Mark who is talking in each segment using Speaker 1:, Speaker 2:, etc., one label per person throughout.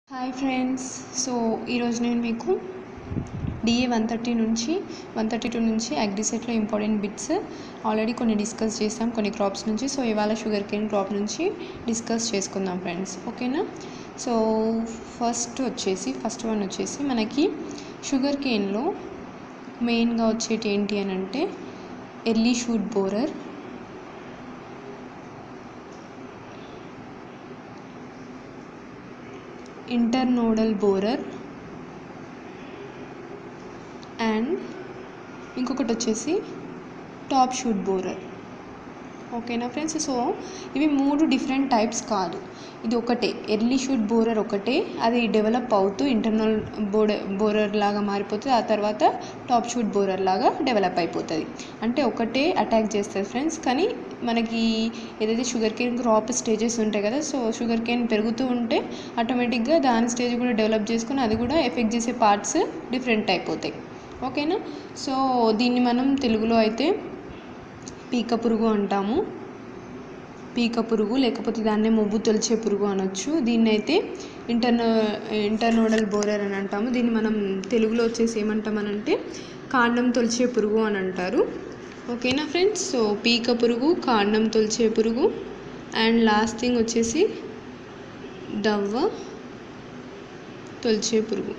Speaker 1: hi friends so ఈరోజు నేను మీకు డిఏ వన్ థర్టీ నుంచి వన్ థర్టీ టూ నుంచి అగ్రిసెట్లో ఇంపార్టెంట్ బిట్స్ ఆల్రెడీ కొన్ని డిస్కస్ చేసాం కొన్ని క్రాప్స్ నుంచి సో ఇవాళ షుగర్ కేన్ క్రాప్ నుంచి డిస్కస్ చేసుకుందాం ఫ్రెండ్స్ ఓకేనా సో ఫస్ట్ వచ్చేసి ఫస్ట్ వన్ వచ్చేసి మనకి షుగర్ కేన్లో మెయిన్గా వచ్చేటి ఏంటి అని అంటే early shoot borer internodal borer and ఇంకొకటి వచ్చేసి టాప్ షూట్ బోరర్ ఓకేనా ఫ్రెండ్స్ సో ఇవి మూడు డిఫరెంట్ టైప్స్ కాదు ఇది ఒకటే ఎర్లీ షూట్ బోరర్ ఒకటే అది డెవలప్ అవుతూ ఇంటర్నల్ బోర్డ బోరర్ లాగా మారిపోతుంది ఆ తర్వాత టాప్ షూట్ బోరర్ లాగా డెవలప్ అయిపోతుంది అంటే ఒకటే అటాక్ చేస్తుంది ఫ్రెండ్స్ కానీ మనకి ఏదైతే షుగర్ కేన్ క్రాప్ స్టేజెస్ ఉంటాయి కదా సో షుగర్ కేన్ పెరుగుతూ ఉంటే ఆటోమేటిక్గా దాని స్టేజ్ కూడా డెవలప్ చేసుకుని అది కూడా ఎఫెక్ట్ చేసే పార్ట్స్ డిఫరెంట్ అయిపోతాయి ఓకేనా సో దీన్ని మనం తెలుగులో అయితే పీక పురుగు అంటాము పీక పురుగు లేకపోతే దాన్నే మొబ్బు తొలిచే పురుగు అనొచ్చు దీన్ని అయితే ఇంటర్న ఇంటర్నోడల్ బోరర్ అని అంటాము దీన్ని మనం తెలుగులో వచ్చేసి ఏమంటామనంటే కాండం తొలిచే పురుగు అని అంటారు ఓకేనా ఫ్రెండ్స్ సో పీక పురుగు కాండం తొలిచే పురుగు అండ్ లాస్ట్ థింగ్ వచ్చేసి దవ్వ తొలిచే పురుగు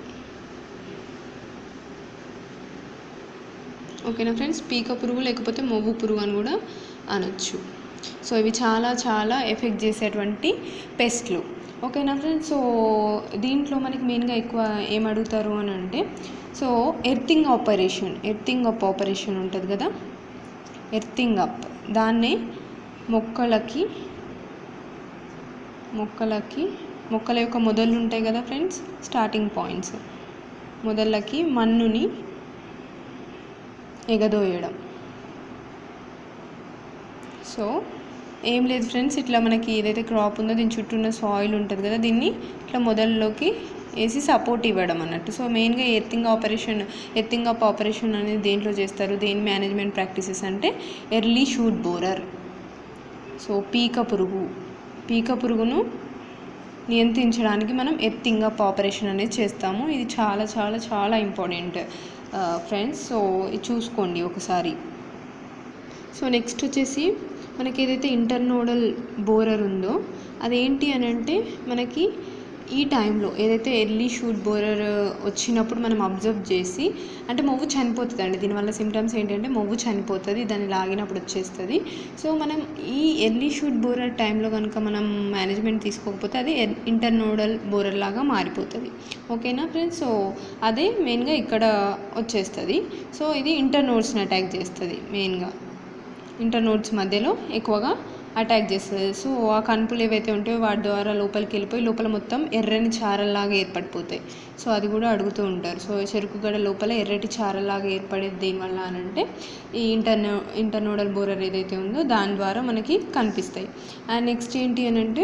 Speaker 1: ఓకేనా ఫ్రెండ్స్ పీక పురుగు లేకపోతే మొవ్వు పురుగు అని కూడా అనొచ్చు సో ఇవి చాలా చాలా ఎఫెక్ట్ చేసేటువంటి పెస్ట్లు ఓకేనా ఫ్రెండ్స్ సో దీంట్లో మనకి మెయిన్గా ఎక్కువ ఏం అడుగుతారు అని అంటే so earthing operation earthing up operation ఉంటుంది కదా ఎర్తింగ్ అప్ దాన్నే మొక్కలకి మొక్కలకి మొక్కల యొక్క మొదళ్ళు ఉంటాయి కదా ఫ్రెండ్స్ స్టార్టింగ్ పాయింట్స్ మొదళ్ళకి మన్నుని ఎగదోయడం సో ఏం లేదు ఫ్రెండ్స్ ఇట్లా మనకి ఏదైతే క్రాప్ ఉందో దీని చుట్టూ ఉన్న సాయిల్ ఉంటుంది కదా దీన్ని ఇట్లా మొదల్లోకి వేసి సపోర్ట్ ఇవ్వడం అన్నట్టు సో మెయిన్గా earthing operation earthing up operation అనేది దేంట్లో చేస్తారు దేని మేనేజ్మెంట్ ప్రాక్టీసెస్ అంటే ఎర్లీ షూట్ బోరర్ సో పీక పురుగు పీక పురుగును నియంత్రించడానికి మనం ఎర్తింగ్ అప్ ఆపరేషన్ అనేది చేస్తాము ఇది చాలా చాలా చాలా ఇంపార్టెంట్ ఫ్రెండ్స్ సో ఇది చూసుకోండి ఒకసారి సో నెక్స్ట్ వచ్చేసి మనకి ఏదైతే ఇంటర్నోడల్ బోరర్ ఉందో అదేంటి అని అంటే మనకి ఈ టైంలో ఏదైతే ఎర్లీ షూట్ బోరర్ వచ్చినప్పుడు మనం అబ్జర్వ్ చేసి అంటే మొవ్వు చనిపోతుంది అండి దీనివల్ల సిమ్టమ్స్ ఏంటంటే మొవ్వు చనిపోతుంది దాన్ని లాగినప్పుడు వచ్చేస్తుంది సో మనం ఈ ఎర్లీ షూట్ బోరర్ టైంలో కనుక మనం మేనేజ్మెంట్ తీసుకోకపోతే అది ఇంటర్నోడల్ బోరర్ లాగా మారిపోతుంది ఓకేనా ఫ్రెండ్స్ సో అదే మెయిన్గా ఇక్కడ వచ్చేస్తుంది సో ఇది ఇంటర్నోడ్స్ని అటాక్ చేస్తుంది మెయిన్గా ఇంటర్నోడ్స్ మధ్యలో ఎక్కువగా అటాక్ చేస్తుంది సో ఆ కణుపులు ఏవైతే ఉంటాయో వాటి ద్వారా లోపలికి వెళ్ళిపోయి లోపల మొత్తం ఎర్రని చారల్లాగా ఏర్పడిపోతాయి సో అది కూడా అడుగుతూ ఉంటారు సో చెరుకు గడ లోపల ఎర్రటి చారలాగా ఏర్పడేది దేనివల్ల అని అంటే ఈ ఇంటర్నో ఇంటర్నోడల్ బోరర్ ఏదైతే ఉందో దాని ద్వారా మనకి కనిపిస్తాయి అండ్ నెక్స్ట్ ఏంటి అని అంటే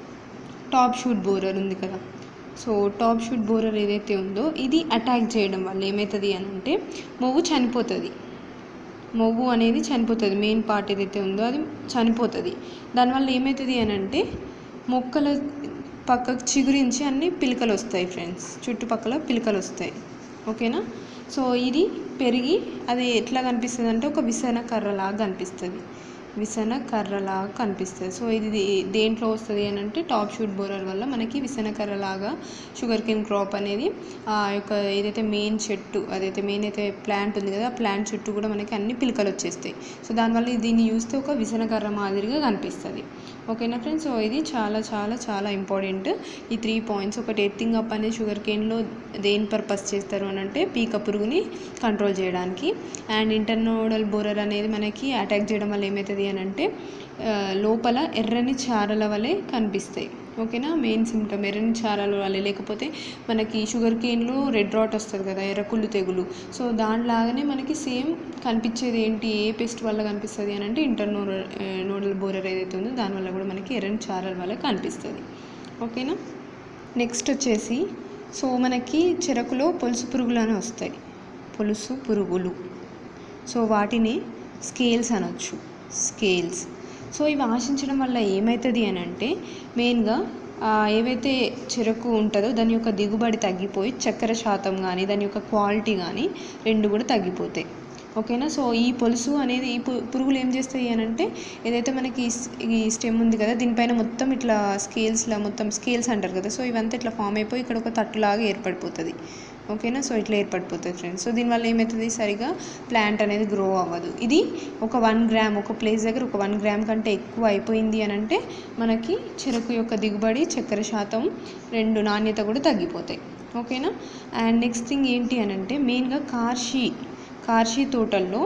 Speaker 1: టాప్ షూట్ బోరర్ ఉంది కదా సో టాప్ షూట్ బోరర్ ఏదైతే ఉందో ఇది అటాక్ చేయడం వల్ల ఏమవుతుంది అని అంటే మొవ్వు చనిపోతుంది మొవ్వు అనేది చనిపోతుంది మెయిన్ పార్ట్ ఏదైతే ఉందో అది చనిపోతుంది దానివల్ల ఏమవుతుంది అని అంటే మొక్కల పక్కకు చిగురించి అన్ని పిలకలు వస్తాయి ఫ్రెండ్స్ చుట్టుపక్కల పిలకలు వస్తాయి ఓకేనా సో ఇది పెరిగి అది ఎట్లా కనిపిస్తుంది అంటే ఒక విసన కర్రలాగా కనిపిస్తుంది విసన కర్రలాగా కనిపిస్తుంది సో ఇది దేంట్లో వస్తుంది అని అంటే టాప్ షూట్ బోరర్ వల్ల మనకి విసన కర్రలాగా షుగర్ కేన్ క్రాప్ అనేది ఆ యొక్క ఏదైతే మెయిన్ చెట్టు అదైతే మెయిన్ అయితే ప్లాంట్ ఉంది కదా ఆ ప్లాంట్ చుట్టూ కూడా మనకి అన్ని పిలకలు వచ్చేస్తాయి సో దానివల్ల దీన్ని చూస్తే ఒక విసన కర్ర మాదిరిగా కనిపిస్తుంది ఓకేనా ఫ్రెండ్స్ సో ఇది చాలా చాలా చాలా ఇంపార్టెంట్ ఈ త్రీ పాయింట్స్ ఒకటి ఎత్తింగ్ అప్ అనేది షుగర్ కేన్లో దేని పర్పస్ చేస్తారు అని అంటే పీక పురుగుని కంట్రోల్ చేయడానికి అండ్ ఇంటర్నోడల్ బోరర్ అనేది మనకి అటాక్ చేయడం వల్ల ఏమవుతుంది అని అంటే లోపల ఎర్రని చారల వలె కనిపిస్తాయి ఓకేనా మెయిన్ సిమ్టమ్ ఎర్రని చారల వలె లేకపోతే మనకి షుగర్ కేన్లో రెడ్ రాట్ వస్తుంది కదా ఎర్రకుళ్ళు తెగులు సో దానిలాగానే మనకి సేమ్ కనిపించేది ఏంటి ఏ పెస్ట్ వల్ల కనిపిస్తుంది అని అంటే ఇంటర్నోడల్ నోడల్ బోరర్ ఏదైతే ఉందో దానివల్ల కూడా మనకి ఎర్రని చారల వల్ల కనిపిస్తుంది ఓకేనా నెక్స్ట్ వచ్చేసి సో మనకి చెరకులో పొలుసు పురుగులు అని వస్తాయి పొలుసు పురుగులు సో వాటిని స్కేల్స్ అనొచ్చు స్కేల్స్ సో ఇవి ఆశించడం వల్ల ఏమవుతుంది అని అంటే మెయిన్గా ఆ, ఏవైతే చెరకు ఉంటుందో దాని యొక్క దిగుబడి తగ్గిపోయి చక్కెర శాతం కానీ దాని యొక్క క్వాలిటీ కానీ రెండు కూడా తగ్గిపోతాయి ఓకేనా సో ఈ పొలుసు అనేది ఈ పు- పురుగులు ఏం చేస్తాయి అని అంటే ఏదైతే మనకి ఈ స్- ఈ స్టెమ్ ఉంది కదా దీనిపైన మొత్తం ఇట్లా స్కేల్స్లా మొత్తం స్కేల్స్ అంటారు కదా సో ఇవంతా ఇట్లా ఫామ్ అయిపోయి ఇక్కడ ఒక తట్టులాగా ఏర్పడిపోతుంది ఓకేనా సో ఇట్లా ఏర్పడిపోతుంది ఫ్రెండ్స్ సో దీనివల్ల ఏమవుతుంది సరిగా ప్లాంట్ అనేది గ్రో అవ్వదు ఇది ఒక వన్ గ్రామ్ ఒక ప్లేస్ దగ్గర ఒక వన్ గ్రామ్ కంటే ఎక్కువ అయిపోయింది అని అంటే మనకి చెరకు యొక్క దిగుబడి చక్కెర శాతం రెండు నాణ్యత కూడా తగ్గిపోతాయి ఓకేనా అండ్ నెక్స్ట్ థింగ్ ఏంటి అని అంటే మెయిన్గా కార్షి కార్షి తోటల్లో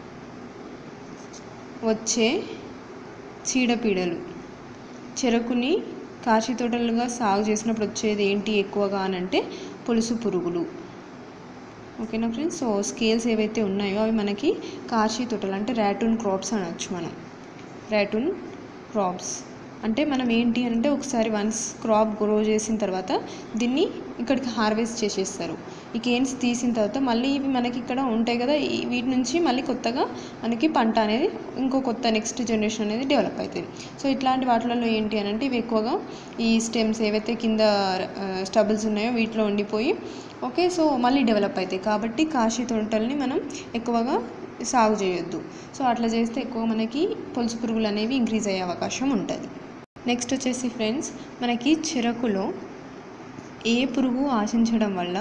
Speaker 1: వచ్చే చీడపీడలు చెరకుని కాశీ తోటలుగా సాగు చేసినప్పుడు వచ్చేది ఏంటి ఎక్కువగా అని అంటే పులుసు పురుగులు ఓకేనా ఫ్రెండ్స్ సో స్కేల్స్ ఏవైతే ఉన్నాయో అవి మనకి కాశీ తోటలు అంటే ర్యాటూన్ క్రాప్స్ అనొచ్చు మనం ర్యాటూన్ క్రాప్స్ అంటే మనం ఏంటి అంటే ఒకసారి వన్స్ క్రాప్ గ్రో చేసిన తర్వాత దీన్ని ఇక్కడికి హార్వెస్ట్ చేసేస్తారు ఈ కేన్స్ తీసిన తర్వాత మళ్ళీ ఇవి మనకి ఇక్కడ ఉంటాయి కదా ఈ- వీటి నుంచి మళ్ళీ కొత్తగా మనకి పంట అనేది ఇంకో కొత్త నెక్స్ట్ జనరేషన్ అనేది డెవలప్ అవుతుంది సో ఇట్లాంటి వాటిలలో ఏంటి అని అంటే ఇవి ఎక్కువగా ఈ స్టెమ్స్ ఏవైతే కింద స్టబుల్స్ ఉన్నాయో వీటిలో ఉండిపోయి ఓకే సో మళ్ళీ డెవలప్ అవుతాయి కాబట్టి కాశీ తోటల్ని మనం ఎక్కువగా సాగు చేయొద్దు సో అట్లా చేస్తే ఎక్కువ మనకి పొలుసు పురుగులు అనేవి ఇంక్రీజ్ అయ్యే అవకాశం ఉంటుంది నెక్స్ట్ వచ్చేసి ఫ్రెండ్స్ మనకి చెరకులో ఏ పురుగు ఆశించడం వల్ల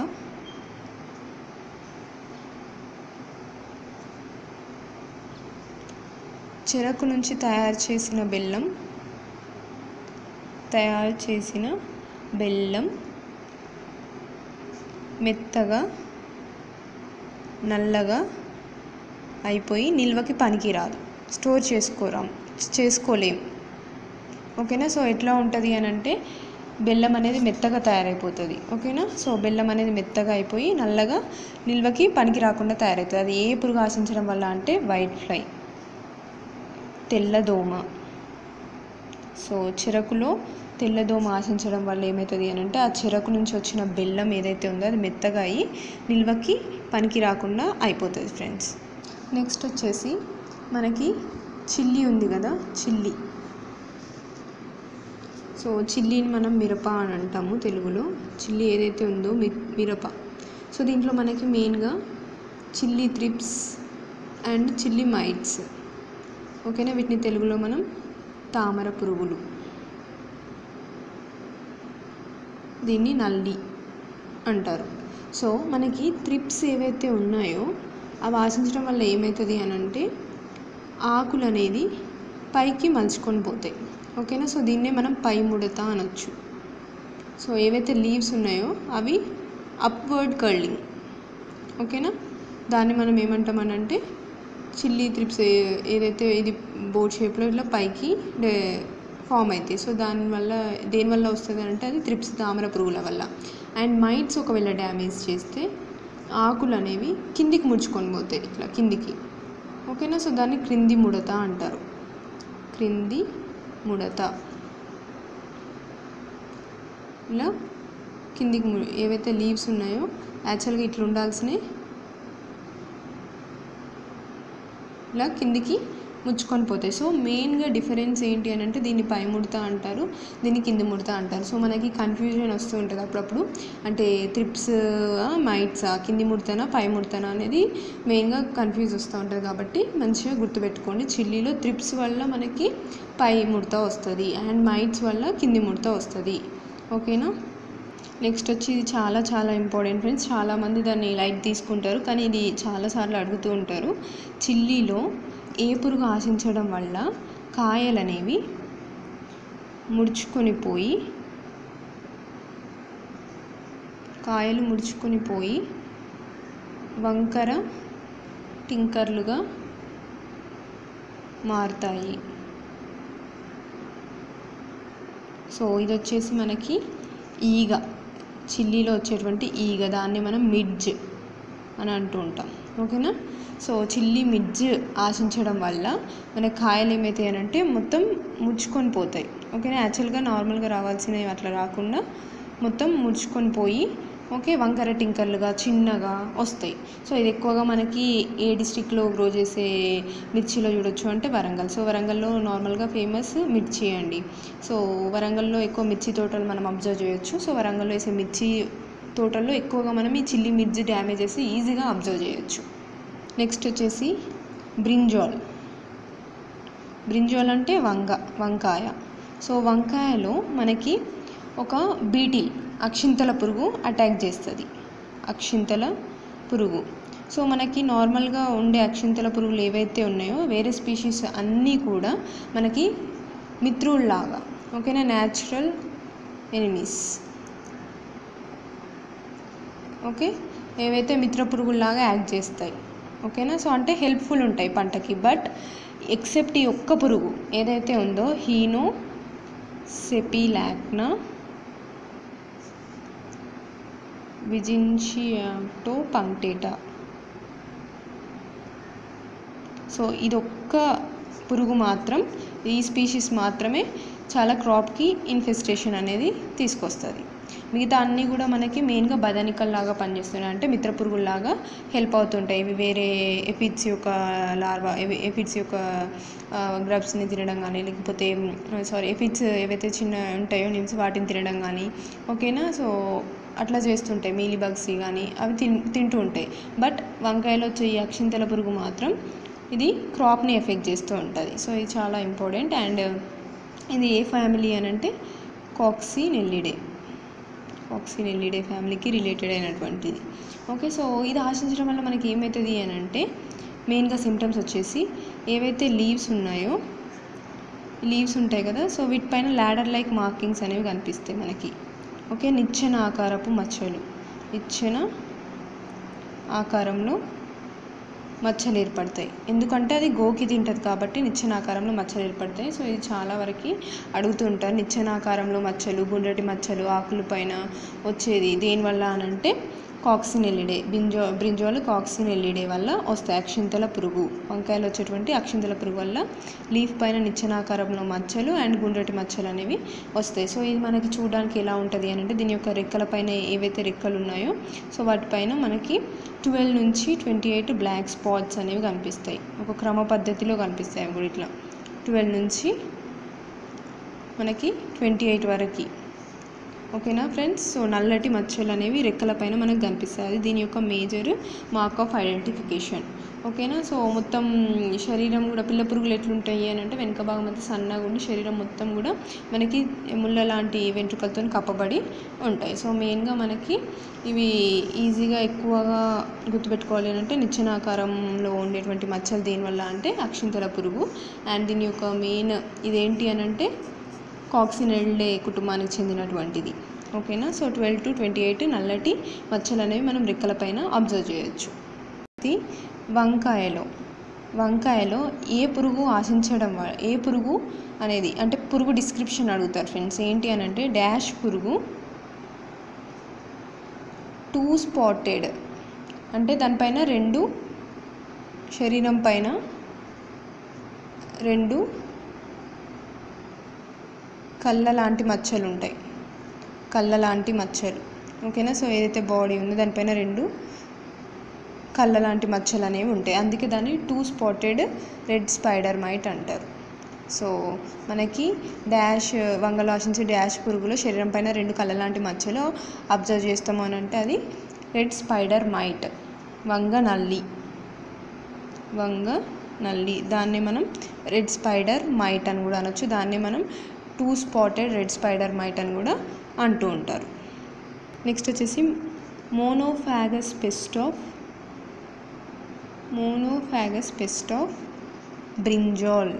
Speaker 1: చెరకు నుంచి తయారు చేసిన బెల్లం తయారు చేసిన బెల్లం మెత్తగా నల్లగా అయిపోయి నిల్వకి పనికిరాదు స్టోర్ చేసుకోరాం చేసుకోలేం ఓకేనా సో ఎట్లా ఉంటుంది అని అంటే బెల్లం అనేది మెత్తగా తయారైపోతుంది ఓకేనా సో బెల్లం అనేది మెత్తగా అయిపోయి నల్లగా నిల్వకి పనికి రాకుండా తయారవుతుంది అది ఏ పురుగు ఆశించడం వల్ల అంటే వైట్ ఫ్లై తెల్లదోమ సో చెరకులో తెల్లదోమ ఆశించడం వల్ల ఏమవుతుంది అని అంటే ఆ చెరకు నుంచి వచ్చిన బెల్లం ఏదైతే ఉందో అది మెత్తగా అయ్యి నిల్వకి పనికి రాకుండా అయిపోతుంది ఫ్రెండ్స్ నెక్స్ట్ వచ్చేసి మనకి చిల్లీ ఉంది కదా చిల్లీ సో చిల్లీని మనం మిరప అని అంటాము తెలుగులో చిల్లీ ఏదైతే ఉందో మి మిరప సో దీంట్లో మనకి మెయిన్గా chilli thrips and chilli mites ఓకేనా వీటిని తెలుగులో మనం తామర పురుగులు దీన్ని నల్లి అంటారు సో మనకి త్రిప్స్ ఏవైతే ఉన్నాయో అవి ఆశించడం వల్ల ఏమవుతుంది అని అంటే ఆకులు అనేది పైకి మలుచుకొని పోతాయి ఓకేనా సో దీన్నే మనం పై ముడత అనొచ్చు సో ఏవైతే లీవ్స్ ఉన్నాయో అవి అప్వర్డ్ కర్లింగ్ ఓకేనా దాన్ని మనం ఏమంటామని అంటే చిల్లీ త్రిప్స్ ఏ- ఏదైతే ఇది బోట్ షేప్లో ఇట్లా పైకి ఫామ్ అవుతాయి సో దానివల్ల దేనివల్ల వస్తుంది అంటే అది త్రిప్స్ తామర పురుగుల వల్ల అండ్ మైట్స్ ఒకవేళ డ్యామేజ్ చేస్తే ఆకులు అనేవి కిందికి ముడుచుకొని పోతాయి ఇట్లా కిందికి ఓకేనా సో దాన్ని క్రింది ముడత అంటారు క్రింది ముడత ఇలా కిందికి ము- ఏవైతే లీవ్స్ ఉన్నాయో యాక్చువల్గా ఇట్లా ఉండాల్సినవి ఇలా కిందికి ముచ్చుకొని పోతాయి సో మెయిన్గా డిఫరెన్స్ ఏంటి అని అంటే దీన్ని పై ముడత అంటారు దీన్ని కింది ముడత అంటారు సో మనకి కన్ఫ్యూజన్ వస్తూ ఉంటుంది అప్పుడప్పుడు అంటే త్రిప్స్ మైట్స్ కింది ముడతనా పై ముడతనా అనేది మెయిన్గా కన్ఫ్యూజ్ వస్తూ ఉంటుంది కాబట్టి మంచిగా గుర్తుపెట్టుకోండి చిల్లీలో త్రిప్స్ వల్ల మనకి పై ముడత వస్తుంది అండ్ మైట్స్ వల్ల కింది ముడత వస్తుంది ఓకేనా నెక్స్ట్ వచ్చి ఇది చాలా చాలా ఇంపార్టెంట్ ఫ్రెండ్స్ చాలామంది దాన్ని లైట్ తీసుకుంటారు కానీ ఇది చాలాసార్లు అడుగుతూ ఉంటారు చిల్లీలో ఏ పురుగు ఆశించడం వల్ల కాయలు అనేవి ముడుచుకొని పోయి కాయలు ముడుచుకొని పోయి వంకర టింకర్లుగా మారుతాయి సో ఇది వచ్చేసి మనకి ఈగ చిల్లీలో వచ్చేటువంటి ఈగ దాన్ని మనం మిడ్జ్ అని అంటూ ఉంటాం ఓకేనా సో చిల్లీ మిడ్జ్ ఆశించడం వల్ల మన కాయలు ఏమవుతాయి అని అంటే మొత్తం ముడుచుకొని పోతాయి ఓకేనా యాక్చువల్గా నార్మల్గా రావాల్సినవి అట్లా రాకుండా మొత్తం ముడుచుకొని పోయి ఓకే వంకర టింకర్లుగా చిన్నగా వస్తాయి సో ఇది ఎక్కువగా మనకి ఏ డిస్టిక్లో గ్రో చేసే మిర్చిలో చూడొచ్చు అంటే వరంగల్ సో వరంగల్లో నార్మల్గా ఫేమస్ మిర్చి అండి సో వరంగల్లో ఎక్కువ మిర్చి తోటలు మనం అబ్జర్వ్ చేయొచ్చు సో వరంగల్లో వేసే మిర్చి తోటల్లో ఎక్కువగా మనం ఈ చిల్లీ మిర్చి డ్యామేజెస్ ఈజీగా అబ్జర్వ్ చేయొచ్చు నెక్స్ట్ వచ్చేసి బ్రింజాల్ బ్రింజాల్ అంటే వంగ వంకాయ సో వంకాయలో మనకి ఒక బీటిల్ అక్షింతల పురుగు అటాక్ చేస్తుంది అక్షింతల పురుగు సో మనకి నార్మల్గా ఉండే అక్షింతల పురుగులు ఏవైతే ఉన్నాయో వేరే స్పీషీస్ అన్నీ కూడా మనకి మిత్రుల్లాగా ఓకేనా న్యాచురల్ ఎనిమీస్ ఓకే ఏవైతే మిత్ర పురుగుల్లాగా యాక్ట్ చేస్తాయి ఓకేనా సో అంటే హెల్ప్ఫుల్ ఉంటాయి పంటకి బట్ ఎక్సెప్ట్ ఈ ఒక్క పురుగు ఏదైతే ఉందో హీనో సెపిలాక్నా విజిన్షియాటో పంక్టేటా సో ఇదొక్క పురుగు మాత్రం ఈ స్పీషీస్ మాత్రమే చాలా క్రాప్కి ఇన్ఫెస్టేషన్ అనేది తీసుకొస్తుంది మిగతా అన్నీ కూడా మనకి మెయిన్గా బదానికల్ లాగా పనిచేస్తున్నాయి అంటే మిత్ర పురుగుల్లాగా హెల్ప్ అవుతుంటాయి ఇవి వేరే ఎఫిడ్స్ యొక్క లార్వా ఎఫిడ్స్ యొక్క గ్రబ్స్ని తినడం కానీ లేకపోతే సారీ ఎఫిడ్స్ ఏవైతే చిన్న ఉంటాయో నిమ్స్ వాటిని తినడం కానీ ఓకేనా సో అట్లా చేస్తుంటాయి మీలీ బగ్స్ కానీ అవి తిన్ తింటూ ఉంటాయి బట్ వంకాయలో వచ్చే ఈ అక్షింతల పురుగు మాత్రం ఇది క్రాప్ని ఎఫెక్ట్ చేస్తూ ఉంటుంది సో ఇది చాలా ఇంపార్టెంట్ అండ్ ఇది ఏ ఫ్యామిలీ అని అంటే కాక్సీ నెల్లిడే కాక్సీ నెల్లిడే ఫ్యామిలీకి రిలేటెడ్ అయినటువంటిది ఓకే సో ఇది ఆశించడం వల్ల మనకి ఏమవుతుంది అని అంటే మెయిన్గా సిమ్టమ్స్ వచ్చేసి ఏవైతే లీవ్స్ ఉన్నాయో లీవ్స్ ఉంటాయి కదా సో వీటిపైన ల్యాడర్ లైక్ మార్కింగ్స్ అనేవి కనిపిస్తాయి మనకి ఓకే నిచ్చెన ఆకారపు మచ్చలు నిచ్చెన ఆకారంలో మచ్చలు ఏర్పడతాయి ఎందుకంటే అది గోకి తింటుంది కాబట్టి నిచ్చెన ఆకారంలో మచ్చలు ఏర్పడతాయి సో ఇది చాలా వరకు అడుగుతుంటారు నిచ్చెన ఆకారంలో మచ్చలు గుండ్రటి మచ్చలు ఆకుల పైన వచ్చేది దేనివల్ల అని అంటే కాక్సిన్ ఎల్లిడే బ్రింజో బ్రింజోల్ కాక్సిన్ ఎల్లిడే వల్ల వస్తాయి అక్షింతల పురుగు వంకాయలు వచ్చేటువంటి అక్షింతల పురుగు వల్ల లీఫ్ పైన నిచ్చెనాకారంలో మచ్చలు అండ్ గుండ్రటి మచ్చలు అనేవి వస్తాయి సో ఇది మనకి చూడడానికి ఎలా ఉంటుంది అని అంటే దీని యొక్క రెక్కల పైన ఏవైతే రెక్కలు ఉన్నాయో సో వాటిపైన మనకి ట్వెల్వ్ నుంచి ట్వంటీ ఎయిట్ బ్లాక్ స్పాట్స్ అనేవి కనిపిస్తాయి ఒక క్రమ పద్ధతిలో కనిపిస్తాయి అవి కూడా ఇట్లా ట్వెల్వ్ నుంచి మనకి ట్వంటీ ఎయిట్ వరకు ఓకేనా ఫ్రెండ్స్ సో నల్లటి మచ్చలు అనేవి రెక్కల పైన మనకు కనిపిస్తాయి అది దీని యొక్క మేజర్ మార్క్ ఆఫ్ ఐడెంటిఫికేషన్ ఓకేనా సో మొత్తం శరీరం కూడా పిల్ల పురుగులు ఎట్లుంటాయి అని అంటే వెనక భాగం అంతా సన్నగా ఉండి శరీరం మొత్తం కూడా మనకి ముళ్ళ లాంటి వెంట్రుకలతో కప్పబడి ఉంటాయి సో మెయిన్గా మనకి ఇవి ఈజీగా ఎక్కువగా గుర్తుపెట్టుకోవాలి అని అంటే నిచ్చెనాకారంలో ఉండేటువంటి మచ్చలు దేనివల్ల అంటే అక్షింతల పురుగు అండ్ దీని యొక్క మెయిన్ ఇదేంటి అని అంటే కాక్సినెల్డే కుటుంబానికి చెందినటువంటిది ఓకేనా so twelve to twenty eight నల్లటి మచ్చలు అనేవి మనం రెక్కల పైన అబ్జర్వ్ చేయొచ్చు ఇది వంకాయలో వంకాయలో ఏ పురుగు ఆశించడం వల్ల ఏ పురుగు అనేది అంటే పురుగు డిస్క్రిప్షన్ అడుగుతారు ఫ్రెండ్స్ ఏంటి అని అంటే డాష్ పురుగు టూ స్పాటెడ్ అంటే దానిపైన రెండు శరీరం పైన రెండు కళ్ళ లాంటి మచ్చలు ఉంటాయి కళ్ళ లాంటి మచ్చలు ఓకేనా సో ఏదైతే బాడీ ఉందో దానిపైన రెండు కళ్ళ లాంటి మచ్చలు అనేవి ఉంటాయి అందుకే దాన్ని two spotted red spider mite అంటారు సో మనకి డాష్ వంగలో ఆశించే డాష్ పురుగులో శరీరం పైన రెండు కళ్ళ లాంటి మచ్చలు అబ్జర్వ్ చేస్తాము అని అంటే అది రెడ్ స్పైడర్ మైట్ వంగ నల్లి వంగ నల్లి దాన్ని మనం రెడ్ స్పైడర్ మైట్ అని కూడా అనొచ్చు దాన్ని మనం two spotted red spider mite అని కూడా అంటూ ఉంటారు నెక్స్ట్ వచ్చేసి monophagous pest of monophagous pest of brinjal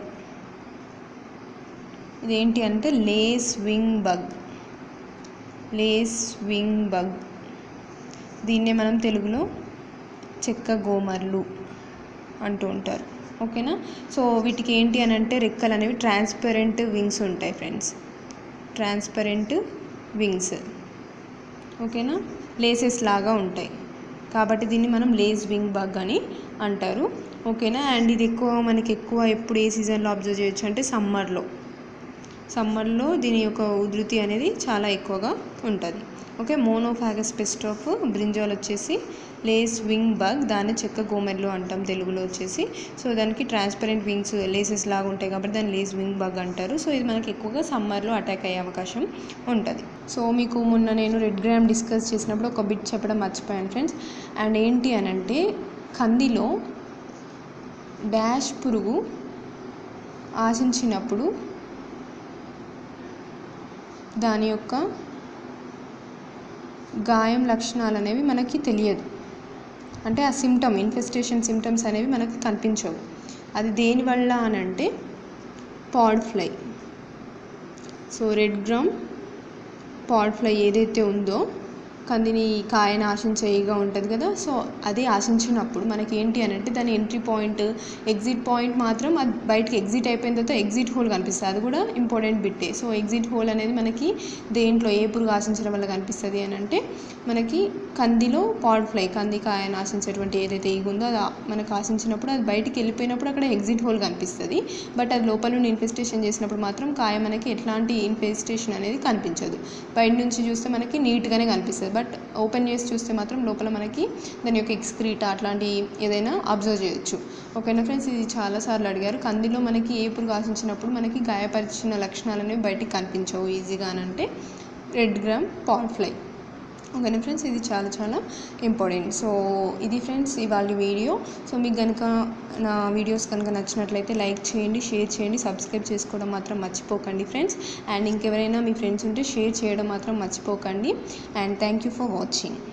Speaker 1: ఇదేంటి అంటే lace wing bug lace wing bug దీన్నే మనం తెలుగులో చెక్క గోమర్లు అంటూ ఉంటారు ఓకేనా సో వీటికి ఏంటి అని అంటే రెక్కలు అనేవి ట్రాన్స్పరెంట్ వింగ్స్ ఉంటాయి ఫ్రెండ్స్ ట్రాన్స్పరెంట్ వింగ్స్ ఓకేనా లేసెస్ లాగా ఉంటాయి కాబట్టి దీన్ని మనం లేస్ వింగ్ బగ్ అని అంటారు ఓకేనా అండ్ ఇది ఎక్కువ మనకి ఎక్కువ ఎప్పుడు ఏ సీజన్లో అబ్జర్వ్ చేయొచ్చు అంటే సమ్మర్లో సమ్మర్లో దీని యొక్క ఉధృతి అనేది చాలా ఎక్కువగా ఉంటుంది okay monophagous pest of brinjal వచ్చేసి లేస్ వింగ్ బగ్ దాన్ని చెక్క గోమెర్లు అంటాం తెలుగులో వచ్చేసి సో దానికి ట్రాన్స్పరెంట్ వింగ్స్ లేసెస్ లాగా ఉంటాయి కాబట్టి దాన్ని లేస్ వింగ్ బగ్ అంటారు సో ఇది మనకి ఎక్కువగా సమ్మర్లో అటాక్ అయ్యే అవకాశం ఉంటుంది సో మీకు మొన్న నేను రెడ్ గ్రామ్ డిస్కస్ చేసినప్పుడు ఒక బిట్ చెప్పడం మర్చిపోయాను ఫ్రెండ్స్ అండ్ ఏంటి అని అంటే కందిలో డాష్ పురుగు ఆశించినప్పుడు దాని యొక్క గాయం లక్షణాలు అనేవి మనకి తెలియదు అంటే ఆ సిమ్టమ్ ఇన్ఫెస్టేషన్ సిమ్టమ్స్ అనేవి మనకు కనిపించవు అది దేనివల్ల అని అంటే pod fly so red gram pod fly ఏదైతే ఉందో కందిని కాయని ఆశించే ఈగ ఉంటుంది కదా సో అది ఆశించినప్పుడు మనకి ఏంటి అని అంటే దాని ఎంట్రీ పాయింట్ ఎగ్జిట్ పాయింట్ మాత్రం అది బయటకి ఎగ్జిట్ అయిపోయిన తర్వాత ఎగ్జిట్ హోల్ కనిపిస్తుంది అది కూడా ఇంపార్టెంట్ బిట్టే సో ఎగ్జిట్ హోల్ అనేది మనకి దేంట్లో ఏ పురుగు ఆశించడం వల్ల కనిపిస్తుంది అని అంటే మనకి కందిలో పాడ్ ఫ్లై కంది కాయని ఆశించేటువంటి ఏదైతే ఈగ ఉందో అది ఆ- మనకు ఆశించినప్పుడు అది బయటికి వెళ్ళిపోయినప్పుడు అక్కడ ఎగ్జిట్ హోల్ కనిపిస్తుంది బట్ అది లోపల నుండి ఇన్ఫెస్టేషన్ చేసినప్పుడు మాత్రం కాయ మనకి ఎట్లాంటి ఇన్ఫెస్టేషన్ అనేది కనిపించదు బయట నుంచి చూస్తే మనకి నీట్గానే కనిపిస్తుంది బట్ ఓపెన్ చేసి చూస్తే మాత్రం లోపల మనకి దాని యొక్క ఎక్స్క్రీటా అట్లాంటి ఏదైనా అబ్జర్వ్ చేయొచ్చు ఓకేనా ఫ్రెండ్స్ ఇది చాలాసార్లు అడిగారు కందిలో మనకి ఏ పురుగు ఆశించినప్పుడు మనకి గాయపరిచిన లక్షణాలు అనేవి బయటికి కనిపించవు ఈజీగా అని అంటే రెడ్ గ్రామ్ పాడ్ ఫ్లై ఓకేనా ఫ్రెండ్స్ ఇది చాలా చాలా ఇంపార్టెంట్ సో ఇది ఫ్రెండ్స్ ఇవాళ వీడియో సో మీకు కనుక నా వీడియోస్ కనుక నచ్చినట్లయితే లైక్ చేయండి షేర్ చేయండి సబ్స్క్రైబ్ చేసుకోవడం మాత్రం మర్చిపోకండి ఫ్రెండ్స్ అండ్ ఇంకెవరైనా మీ ఫ్రెండ్స్ ఉంటే షేర్ చేయడం మాత్రం మర్చిపోకండి and thank you for watching